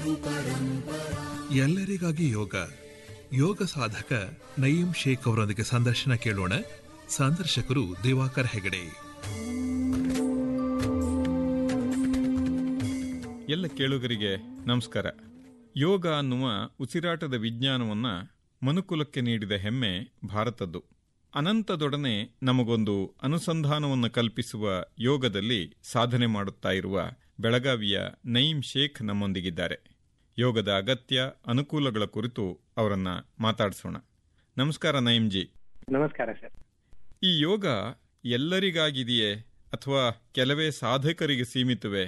ಎಲ್ಲರಿಗಾಗಿ ಯೋಗ ಯೋಗ ಸಾಧಕ ನಯೀಂ ಶೇಖ್ ಅವರೊಂದಿಗೆ ಸಂದರ್ಶನ ಕೇಳೋಣ ಸಂದರ್ಶಕರು ದಿವಾಕರ್ ಹೆಗಡೆ ಎಲ್ಲ ಕೇಳುಗರಿಗೆ ನಮಸ್ಕಾರ ಯೋಗ ಅನ್ನುವ ಉಸಿರಾಟದ ವಿಜ್ಞಾನವನ್ನ ಮನುಕುಲಕ್ಕೆ ನೀಡಿದ ಹೆಮ್ಮೆ ಭಾರತದ್ದು ಅನಂತದೊಡನೆ ನಮಗೊಂದು ಅನುಸಂಧಾನವನ್ನು ಕಲ್ಪಿಸುವ ಯೋಗದಲ್ಲಿ ಸಾಧನೆ ಮಾಡುತ್ತಾ ಇರುವ ಬೆಳಗಾವಿಯ ನಯೀಂ ಶೇಖ್ ನಮ್ಮೊಂದಿಗಿದ್ದಾರೆ ಯೋಗದ ಅಗತ್ಯ ಅನುಕೂಲಗಳ ಕುರಿತು ಅವರನ್ನ ಮಾತಾಡಿಸೋಣ ನಮಸ್ಕಾರ ನಯೀಂಜಿ ನಮಸ್ಕಾರ ಸರ್ ಈ ಯೋಗ ಎಲ್ಲರಿಗಾಗಿದೆಯೇ ಅಥವಾ ಕೆಲವೇ ಸಾಧಕರಿಗೆ ಸೀಮಿತವೇ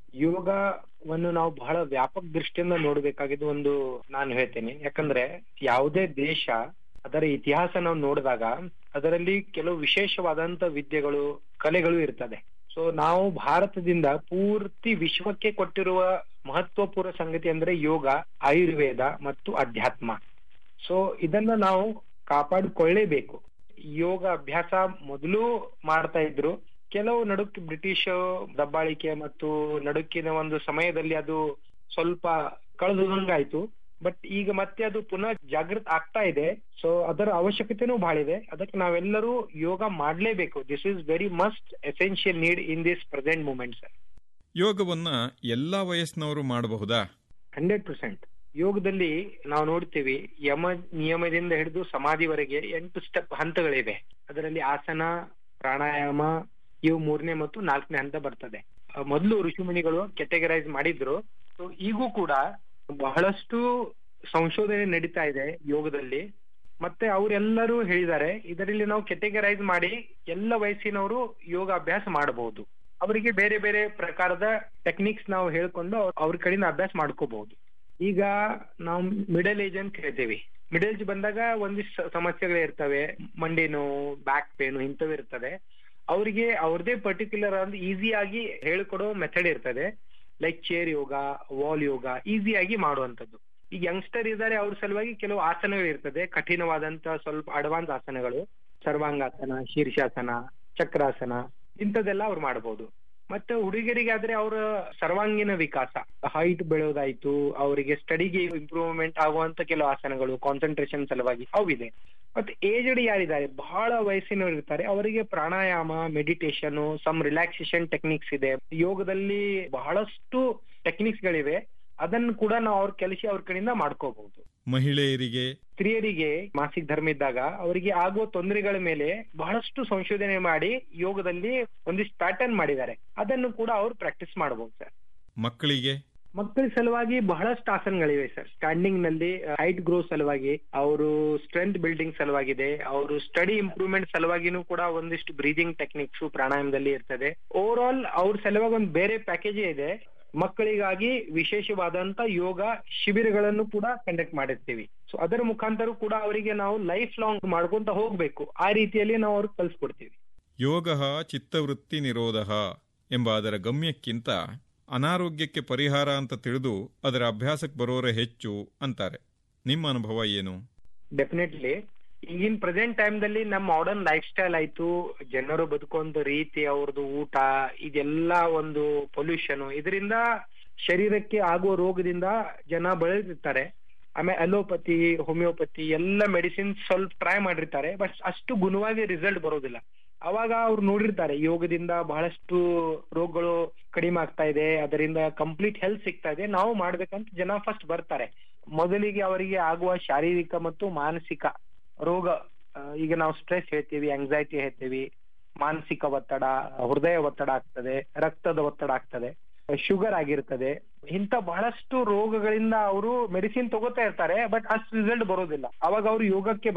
ಯೋಗವನ್ನು ನಾವು ಬಹಳ ವ್ಯಾಪಕ ದೃಷ್ಟಿಯಿಂದ ನೋಡಬೇಕಾಗಿದ್ದು ಒಂದು ನಾನು ಹೇಳ್ತೇನೆ ಯಾಕಂದ್ರೆ ಯಾವುದೇ ದೇಶ ಅದರ ಇತಿಹಾಸ ನಾವು ನೋಡಿದಾಗ ಅದರಲ್ಲಿ ಕೆಲವು ವಿಶೇಷವಾದಂತ ವಿದ್ಯೆಗಳು ಕಲೆಗಳು ಇರ್ತದೆ ಸೊ ನಾವು ಭಾರತದಿಂದ ಪೂರ್ತಿ ವಿಶ್ವಕ್ಕೆ ಕೊಟ್ಟಿರುವ ಮಹತ್ವಪೂರ್ಣ ಸಂಗತಿ ಅಂದ್ರೆ ಯೋಗ ಆಯುರ್ವೇದ ಮತ್ತು ಅಧ್ಯಾತ್ಮ ಸೊ ಇದನ್ನ ನಾವು ಕಾಪಾಡಿಕೊಳ್ಳೇಬೇಕು ಯೋಗ ಅಭ್ಯಾಸ ಮೊದಲು ಮಾಡ್ತಾ ಇದ್ರು ಕೆಲವು ನಡುಕ್ ಬ್ರಿಟಿಷ್ ದಬ್ಬಾಳಿಕೆ ಮತ್ತು ನಡುಕಿನ ಒಂದು ಸಮಯದಲ್ಲಿ ಅದು ಸ್ವಲ್ಪ ಕಳೆದುದಂಗಾಯ್ತು ಬಟ್ ಈಗ ಮತ್ತೆ ಅದು ಪುನಃ ಜಾಗೃತ ಆಗ್ತಾ ಇದೆ ಸೊ ಅದರ ಅವಶ್ಯಕತೆನೂ ಬಹಳ ಇದೆ ಅದಕ್ಕೆ ನಾವೆಲ್ಲರೂ ಯೋಗ ಮಾಡ್ಲೇಬೇಕು this is very must essential need in this present moment sir ಯೋಗವನ್ನ ಎಲ್ಲಾ ವಯಸ್ಸಿನವರು ಮಾಡಬಹುದಾ ಹಂಡ್ರೆಡ್ ಪರ್ಸೆಂಟ್ ಯೋಗದಲ್ಲಿ ನಾವು ನೋಡ್ತೀವಿ ಯಮ ನಿಯಮದಿಂದ ಹಿಡಿದು ಸಮಾಧಿವರೆಗೆ ಎಂಟು ಸ್ಟೆಪ್ ಹಂತಗಳಿವೆ ಅದರಲ್ಲಿ ಆಸನ ಪ್ರಾಣಾಯಾಮ ಇವು ಮೂರನೇ ಮತ್ತು ನಾಲ್ಕನೇ ಹಂತ ಬರ್ತದೆ ಆ, ಮೊದಲು ಋಷಿಮುನಿಗಳು ಕೆಟಗರೈಸ್ ಮಾಡಿದ್ರು ಸೊ ಈಗೂ ಕೂಡ ಬಹಳಷ್ಟು ಸಂಶೋಧನೆ ನಡೀತಾ ಇದೆ ಯೋಗದಲ್ಲಿ ಮತ್ತೆ ಅವರೆಲ್ಲರೂ ಹೇಳಿದ್ದಾರೆ ಇದರಲ್ಲಿ ನಾವು ಕೆಟಗರೈಸ್ ಮಾಡಿ ಎಲ್ಲ ವಯಸ್ಸಿನವರು ಯೋಗ ಅಭ್ಯಾಸ ಮಾಡಬಹುದು ಅವರಿಗೆ ಬೇರೆ ಬೇರೆ ಪ್ರಕಾರದ ಟೆಕ್ನಿಕ್ಸ್ ನಾವು ಹೇಳ್ಕೊಂಡು ಅವ್ರ- ಅವ್ರ ಕಡೆಯಿಂದ ಅಭ್ಯಾಸ ಮಾಡ್ಕೋಬಹುದು ಈಗ ನಾವು ಮಿಡಲ್ ಏಜ್ ಅಂತ ಹೇಳ್ತೇವೆ ಮಿಡಲ್ ಏಜ್ ಬಂದಾಗ ಒಂದಿಷ್ಟು ಸಮಸ್ಯೆಗಳು ಇರ್ತವೆ ಮಂಡಿ ನೋವು ಬ್ಯಾಕ್ ಪೇನು ಇಂಥವು ಇರ್ತದೆ ಅವರಿಗೆ ಅವ್ರದೇ ಪರ್ಟಿಕ್ಯುಲರ್ ಒಂದು ಈಸಿ ಆಗಿ ಹೇಳ್ಕೊಡೋ ಮೆಥಡ್ ಇರ್ತದೆ like chair yoga wall yoga ಈಸಿಯಾಗಿ ಮಾಡುವಂತದ್ದು ಈಗ ಯಂಗ್ಸ್ಟರ್ ಇದ್ದಾರೆ ಅವ್ರ ಸಲುವಾಗಿ ಕೆಲವು ಆಸನಗಳು ಇರ್ತದೆ ಕಠಿಣವಾದಂತ ಸ್ವಲ್ಪ ಅಡ್ವಾನ್ಸ್ ಆಸನಗಳು ಸರ್ವಾಂಗಾಸನ ಶೀರ್ಷಾಸನ ಚಕ್ರಾಸನ ಇಂಥದ್ದೆಲ್ಲ ಅವ್ರು ಮಾಡಬಹುದು ಮತ್ತೆ ಹುಡುಗರಿಗಾದ್ರೆ ಅವರ ಸರ್ವಾಂಗೀಣ ವಿಕಾಸ ಹೈಟ್ ಬೆಳೆಯೋದಾಯ್ತು ಅವರಿಗೆ ಸ್ಟಡಿಗೆ ಇಂಪ್ರೂವ್ಮೆಂಟ್ ಆಗುವಂತ ಕೆಲವು ಆಸನಗಳು ಕಾನ್ಸಂಟ್ರೇಷನ್ ಸಲುವಾಗಿ ಅವಿದೆ ಮತ್ತೆ ಏಜ್ಡ್ ಯಾರಿದ್ದಾರೆ ಬಹಳ ವಯಸ್ಸಿನವರು ಇರ್ತಾರೆ ಅವರಿಗೆ pranayama meditation some relaxation techniques ಇದೆ ಯೋಗದಲ್ಲಿ ಬಹಳಷ್ಟು ಟೆಕ್ನಿಕ್ಸ್ ಗಳಿವೆ ಅದನ್ನು ಕೂಡ ನಾವು ಅವ್ರ ಕೆಲಸ ಅವ್ರ ಕಡೆಯಿಂದ ಮಾಡ್ಕೋಬಹುದು ಮಹಿಳೆಯರಿಗೆ ಸ್ತ್ರೀಯರಿಗೆ ಮಾಸಿಕ ಧರ್ಮ ಇದ್ದಾಗ ಅವರಿಗೆ ಆಗುವ ತೊಂದರೆಗಳ ಮೇಲೆ ಬಹಳಷ್ಟು ಸಂಶೋಧನೆ ಮಾಡಿ ಯೋಗದಲ್ಲಿ ಒಂದಿಷ್ಟು ಪ್ಯಾಟರ್ನ್ ಮಾಡಿದ್ದಾರೆ ಅದನ್ನು ಕೂಡ ಅವ್ರು ಪ್ರಾಕ್ಟೀಸ್ ಮಾಡಬಹುದು ಸರ್ ಮಕ್ಕಳಿಗೆ ಮಕ್ಕಳ ಸಲುವಾಗಿ ಬಹಳಷ್ಟು ಆಸನಗಳಿವೆ ಸರ್ ಸ್ಟ್ಯಾಂಡಿಂಗ್ ನಲ್ಲಿ ಹೈಟ್ ಗ್ರೋ ಸಲುವಾಗಿ ಅವರು ಸ್ಟ್ರೆಂತ್ ಬಿಲ್ಡಿಂಗ್ ಸಲುವಾಗಿದೆ ಅವರು ಸ್ಟಡಿ ಇಂಪ್ರೂವ್ಮೆಂಟ್ ಸಲುವಾಗಿನೂ ಕೂಡ ಒಂದಿಷ್ಟು ಬ್ರೀದಿಂಗ್ ಟೆಕ್ನಿಕ್ಸ್ ಪ್ರಾಣಾಯಾಮದಲ್ಲಿ ಇರ್ತದೆ ಓವರ್ ಆಲ್ ಅವ್ರ ಸಲುವಾಗಿ ಒಂದು ಬೇರೆ ಪ್ಯಾಕೇಜೇ ಇದೆ ಮಕ್ಕಳಿಗಾಗಿ ವಿಶೇಷವಾದಂತ ಯೋಗ ಶಿಬಿರಗಳನ್ನು ಕೂಡ ಕಂಡಕ್ಟ್ ಮಾಡಿರ್ತೀವಿ ಸೊ ಅದರ ಮುಖಾಂತರ ಕೂಡ ಅವರಿಗೆ ನಾವು ಲೈಫ್ ಲಾಂಗ್ ಮಾಡ್ಕೊಂತ ಹೋಗ್ಬೇಕು ಆ ರೀತಿಯಲ್ಲಿ ನಾವು ಅವ್ರಿಗೆ ಕಲ್ಸ್ಕೊಡ್ತೀವಿ ಯೋಗ ಚಿತ್ತವೃತ್ತಿ ನಿರೋಧ ಎಂಬ ಅದರ ಗಮ್ಯಕ್ಕಿಂತ ಅನಾರೋಗ್ಯಕ್ಕೆ ಪರಿಹಾರ ಅಂತ ತಿಳಿದು ಅದರ ಅಭ್ಯಾಸಕ್ಕೆ ಬರೋರೆ ಹೆಚ್ಚು ಅಂತಾರೆ ನಿಮ್ಮ ಅನುಭವ ಏನು ಡೆಫಿನೆಟ್ಲಿ ಈಗಿನ ಪ್ರೆಸೆಂಟ್ ಟೈಮ್ದಲ್ಲಿ ನಮ್ಮ ಮಾಡರ್ನ್ ಲೈಫ್ ಸ್ಟೈಲ್ ಆಯ್ತು ಜನರು ಬದುಕುವಂತ ರೀತಿ ಅವ್ರದ್ದು ಊಟ ಇದೆಲ್ಲ ಒಂದು ಪೊಲ್ಯೂಷನ್ ಇದರಿಂದ ಶರೀರಕ್ಕೆ ಆಗುವ ರೋಗದಿಂದ ಜನ ಬಳಲಿರ್ತಾರೆ ಆಮೇಲೆ ಅಲೋಪತಿ ಹೋಮಿಯೋಪತಿ ಎಲ್ಲ ಮೆಡಿಸಿನ್ ಸ್ವಲ್ಪ ಟ್ರೈ ಮಾಡಿರ್ತಾರೆ ಬಟ್ ಅಷ್ಟು ಗುಣವಾಗಿ ರಿಸಲ್ಟ್ ಬರೋದಿಲ್ಲ ಅವಾಗ ಅವ್ರು ನೋಡಿರ್ತಾರೆ ಯೋಗದಿಂದ ಬಹಳಷ್ಟು ರೋಗಗಳು ಕಡಿಮೆ ಆಗ್ತಾ ಇದೆ ಅದರಿಂದ ಕಂಪ್ಲೀಟ್ ಹೆಲ್ತ್ ಸಿಗ್ತಾ ಇದೆ ನಾವು ಮಾಡ್ಬೇಕಂತ ಜನ ಫಸ್ಟ್ ಬರ್ತಾರೆ ಮೊದಲಿಗೆ ಅವರಿಗೆ ಆಗುವ ಶಾರೀರಿಕ ಮತ್ತು ಮಾನಸಿಕ ರೋಗ ಆ, ಈಗ ನಾವು ಸ್ಟ್ರೆಸ್ ಹೇಳ್ತೀವಿ ಆಂಗ್ಸೈಟಿ ಹೇಳ್ತೀವಿ ಮಾನಸಿಕ ಒತ್ತಡ ಹೃದಯ ಒತ್ತಡ ಆಗ್ತದೆ ರಕ್ತದ ಒತ್ತಡ ಆಗ್ತದೆ ಶುಗರ್ ಆಗಿರ್ತದೆ ಇಂಥ ಬಹಳಷ್ಟು ರೋಗಗಳಿಂದ ಅವರು ಮೆಡಿಸಿನ್ ತಗೋತಾ ಇರ್ತಾರೆ ಬಟ್ ಅಷ್ಟು ರಿಸಲ್ಟ್ ಬರೋದಿಲ್ಲ ಅವಾಗ ಅವರು ಯೋಗಕ್ಕೆ